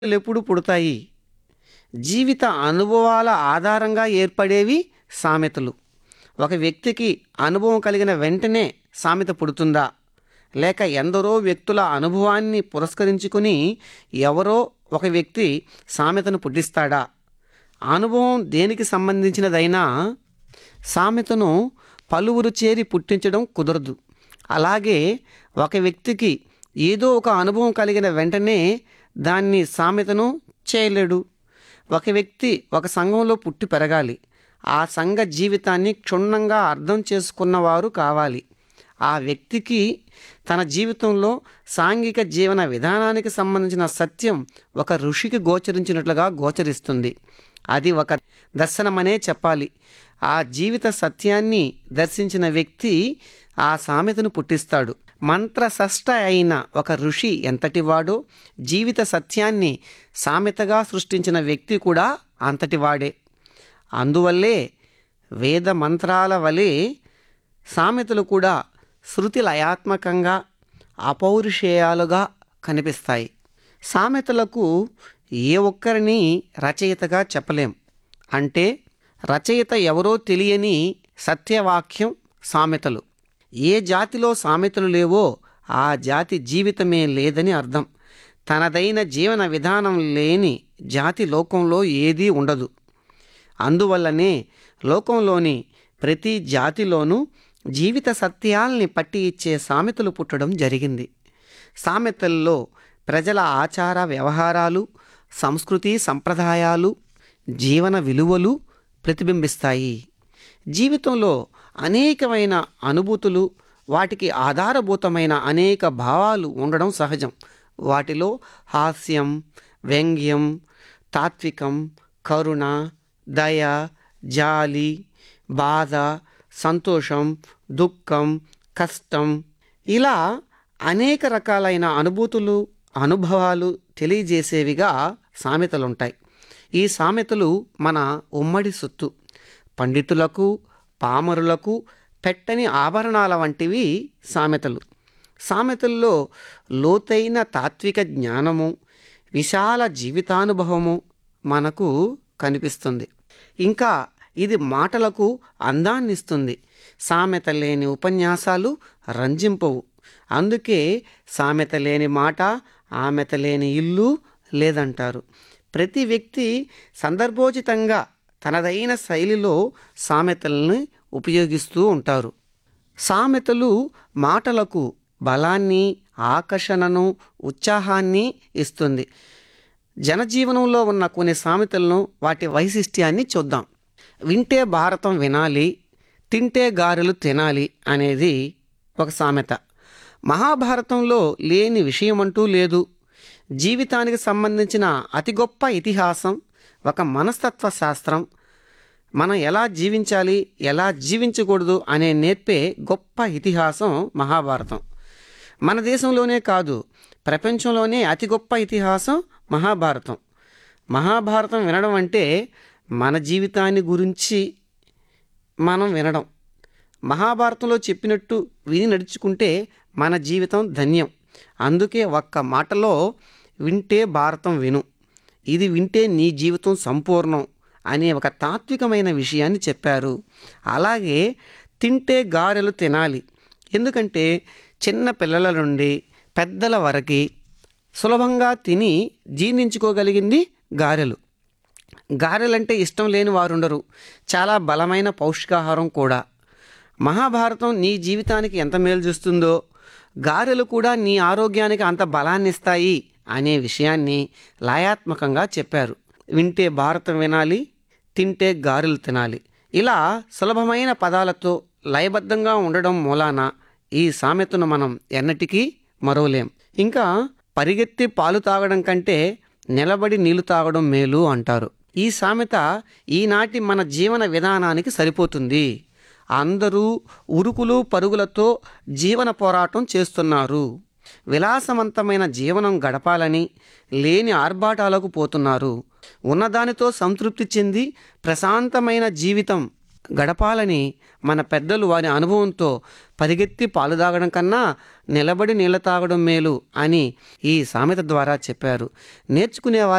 ఎప్పుడు పుడతాయి జీవిత అనుభవాల ఆధారంగా ఏర్పడేవి సామెతలు ఒక వ్యక్తికి అనుభవం కలిగిన వెంటనే సామెత పుడుతుందా లేక ఎందరో వ్యక్తుల అనుభవాన్ని పురస్కరించుకుని ఎవరో ఒక వ్యక్తి సామెతను పుట్టిస్తాడా అనుభవం దేనికి సంబంధించినదైనా సామెతను పలువురు చేరి పుట్టించడం కుదరదు అలాగే ఒక వ్యక్తికి ఏదో ఒక అనుభవం కలిగిన వెంటనే దాన్ని సామెతను చేయలేడు ఒక వ్యక్తి ఒక సంఘంలో పుట్టి పెరగాలి ఆ సంఘ జీవితాన్ని క్షుణ్ణంగా అర్థం చేసుకున్నవారు కావాలి ఆ వ్యక్తికి తన జీవితంలో సాంఘిక జీవన విధానానికి సంబంధించిన సత్యం ఒక ఋషికి గోచరించినట్లుగా గోచరిస్తుంది అది ఒక దర్శనమనే చెప్పాలి ఆ జీవిత సత్యాన్ని దర్శించిన వ్యక్తి ఆ సామెతను పుట్టిస్తాడు మంత్రసష్ట అయిన ఒక ఋషి ఎంతటివాడో జీవిత సత్యాన్ని సామెతగా సృష్టించిన వ్యక్తి కూడా అంతటివాడే అందువల్లే వేద మంత్రాల వలె సామెతలు కూడా శృతి లయాత్మకంగా అపౌరుషేయాలుగా కనిపిస్తాయి సామెతలకు ఏ ఒక్కరిని రచయితగా చెప్పలేం అంటే రచయిత ఎవరో తెలియని సత్యవాక్యం సామెతలు ఏ జాతిలో సామెతలు లేవో ఆ జాతి జీవితమే లేదని అర్థం తనదైన జీవన విధానం లేని జాతి లోకంలో ఏదీ ఉండదు అందువల్లనే లోకంలోని ప్రతి జాతిలోనూ జీవిత సత్యాల్ని పట్టి ఇచ్చే సామెతలు పుట్టడం జరిగింది సామెతల్లో ప్రజల ఆచార వ్యవహారాలు సంస్కృతి సంప్రదాయాలు జీవన విలువలు ప్రతిబింబిస్తాయి జీవితంలో అనేకమైన అనుభూతులు వాటికి ఆధారభూతమైన అనేక భావాలు ఉండడం సహజం వాటిలో హాస్యం వ్యంగ్యం తాత్వికం కరుణ దయ జాలి బాధ సంతోషం దుఃఖం కష్టం ఇలా అనేక రకాలైన అనుభూతులు అనుభవాలు తెలియజేసేవిగా సామెతలుంటాయి ఈ సామెతలు మన ఉమ్మడి సొత్తు పండితులకు పామరులకు పెట్టని ఆభరణాల వంటివి సామెతలు సామెతల్లో లోతైన తాత్విక జ్ఞానము విశాల జీవితానుభవము మనకు కనిపిస్తుంది ఇంకా ఇది మాటలకు అందాన్నిస్తుంది సామెత లేని ఉపన్యాసాలు రంజింపవు అందుకే సామెత లేని మాట ఆమెత లేని ఇల్లు లేదంటారు ప్రతి వ్యక్తి సందర్భోచితంగా తనదైన శైలిలో సామెతల్ని ఉపయోగిస్తూ ఉంటారు సామెతలు మాటలకు బలాన్ని ఆకర్షణను ఉత్సాహాన్ని ఇస్తుంది జనజీవనంలో ఉన్న కొన్ని సామెతలను వాటి వైశిష్ట్యాన్ని చూద్దాం వింటే భారతం వినాలి తింటే గారెలు తినాలి అనేది ఒక సామెత మహాభారతంలో లేని విషయం అంటూ లేదు జీవితానికి సంబంధించిన అతి గొప్ప ఇతిహాసం ఒక మనస్తత్వ శాస్త్రం మనం ఎలా జీవించాలి ఎలా జీవించకూడదు అనే నేర్పే గొప్ప ఇతిహాసం మహాభారతం మన దేశంలోనే కాదు ప్రపంచంలోనే అతి గొప్ప ఇతిహాసం మహాభారతం మహాభారతం వినడం అంటే మన జీవితాన్ని గురించి మనం వినడం మహాభారతంలో చెప్పినట్టు విని నడుచుకుంటే మన జీవితం ధన్యం అందుకే ఒక్క మాటలో వింటే భారతం విను ఇది వింటే నీ జీవితం సంపూర్ణం అనే ఒక తాత్వికమైన విషయాన్ని చెప్పారు అలాగే తింటే గారెలు తినాలి ఎందుకంటే చిన్న పిల్లల నుండి పెద్దల వరకు సులభంగా తిని జీర్ణించుకోగలిగింది గారెలు గారెలంటే ఇష్టం లేని వారుండరు చాలా బలమైన పౌష్టికాహారం కూడా మహాభారతం నీ జీవితానికి ఎంత మేలు చేస్తుందో గారెలు కూడా నీ ఆరోగ్యానికి అంత బలాన్ని ఇస్తాయి అనే విషయాన్ని లయాత్మకంగా చెప్పారు వింటే భారతం వినాలి తింటే గారెలు తినాలి ఇలా సులభమైన పదాలతో లయబద్ధంగా ఉండడం మూలాన ఈ సామెతను మనం ఎన్నటికీ మరవలేం ఇంకా పరిగెత్తి పాలు తాగడం కంటే నిలబడి నీళ్లు తాగడం మేలు అంటారు ఈ సామెత ఈనాటి మన జీవన విధానానికి సరిపోతుంది అందరూ ఉరుకులు పరుగులతో జీవన పోరాటం చేస్తున్నారు విలాసవంతమైన జీవనం గడపాలని లేని ఆర్భాటాలకు పోతున్నారు ఉన్నదానితో సంతృప్తి చెంది ప్రశాంతమైన జీవితం గడపాలని మన పెద్దలు వారి అనుభవంతో పరిగెత్తి పాలు తాగడం కన్నా నిలబడి నీళ్ళ తాగడం మేలు అని ఈ సామెత ద్వారా చెప్పారు నేర్చుకునే